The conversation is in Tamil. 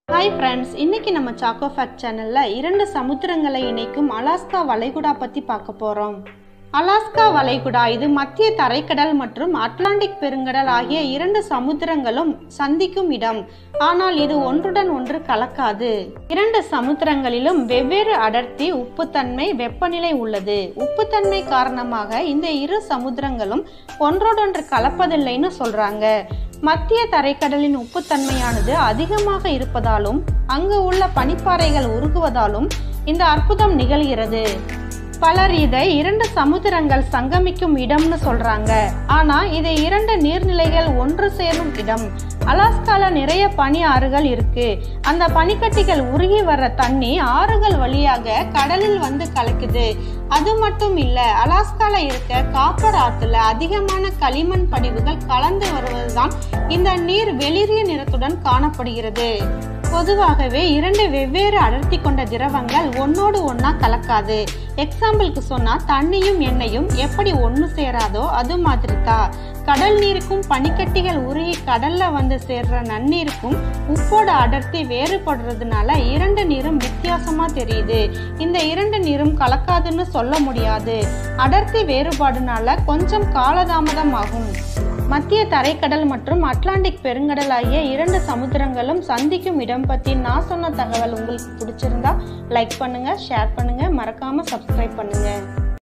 ஹாய் ஃப்ரெண்ட்ஸ் இன்னைக்கு நம்ம சாக்கோ ஃபேக்ட் சேனல்ல இரண்டு சமுத்திரங்களை இணைக்கும் அலாஸ்கா வளைகுடா பத்தி பார்க்க போறோம் அலாஸ்கா வளைகுடா இது மத்திய தரைக்கடல் மற்றும் அட்லாண்டிக் பெருங்கடல் ஆகிய இரண்டு சமுத்திரங்களும் சந்திக்கும் இடம் ஆனால் இது ஒன்றுடன் ஒன்று கலக்காது இரண்டு சமுத்திரங்களிலும் வெவ்வேறு அடர்த்தி உப்புத்தன்மை வெப்பநிலை உள்ளது உப்புத்தன்மை காரணமாக இந்த இரு சமுத்திரங்களும் ஒன்றோடொன்று கலப்பதில்லைன்னு சொல்றாங்க மத்திய தரைக்கடலின் உப்புத்தன்மையானது அதிகமாக இருப்பதாலும் அங்கு உள்ள பனிப்பாறைகள் உருகுவதாலும் இந்த அற்புதம் நிகழ்கிறது பலர் இதை இரண்டு சமுத்திரங்கள் சங்கமிக்கும் இடம்னு சொல்றாங்க ஆனா இது இரண்டு நீர்நிலைகள் ஒன்று சேரும் இடம் அலாஸ்கால நிறைய பனி ஆறுகள் இருக்கு அந்த பனிக்கட்டிகள் உருகி வர்ற தண்ணி ஆறுகள் வழியாக கடலில் வந்து கலக்குது அது மட்டும் இல்ல அலாஸ்கால இருக்க காப்பர் ஆத்துல அதிகமான களிமண் படிவுகள் கலந்து வருவதுதான் இந்த நீர் வெளிரிய நிறத்துடன் காணப்படுகிறது பொதுவாகவே இரண்டு வெவ்வேறு அடர்த்தி கொண்ட திரவங்கள் ஒன்னோடு ஒன்னா கலக்காது எக்ஸாம்பிளுக்கு சொன்னா தண்ணியும் எண்ணெயும் எப்படி ஒன்று சேராதோ அது மாதிரி தான் கடல் நீருக்கும் பனிக்கட்டிகள் உருகி கடல்ல வந்து சேர்ற நன்னீருக்கும் உப்போட அடர்த்தி வேறுபடுறதுனால இரண்டு நீரும் வித்தியாசமா தெரியுது இந்த இரண்டு நீரும் கலக்காதுன்னு சொல்ல முடியாது அடர்த்தி வேறுபாடுனால கொஞ்சம் காலதாமதம் ஆகும் மத்திய தரைக்கடல் மற்றும் அட்லாண்டிக் பெருங்கடல் ஆகிய இரண்டு சமுத்திரங்களும் சந்திக்கும் இடம் பத்தி நான் சொன்ன தகவல் உங்களுக்கு பிடிச்சிருந்தா லைக் பண்ணுங்க ஷேர் பண்ணுங்க மறக்காம சப்ஸ்கிரைப் பண்ணுங்க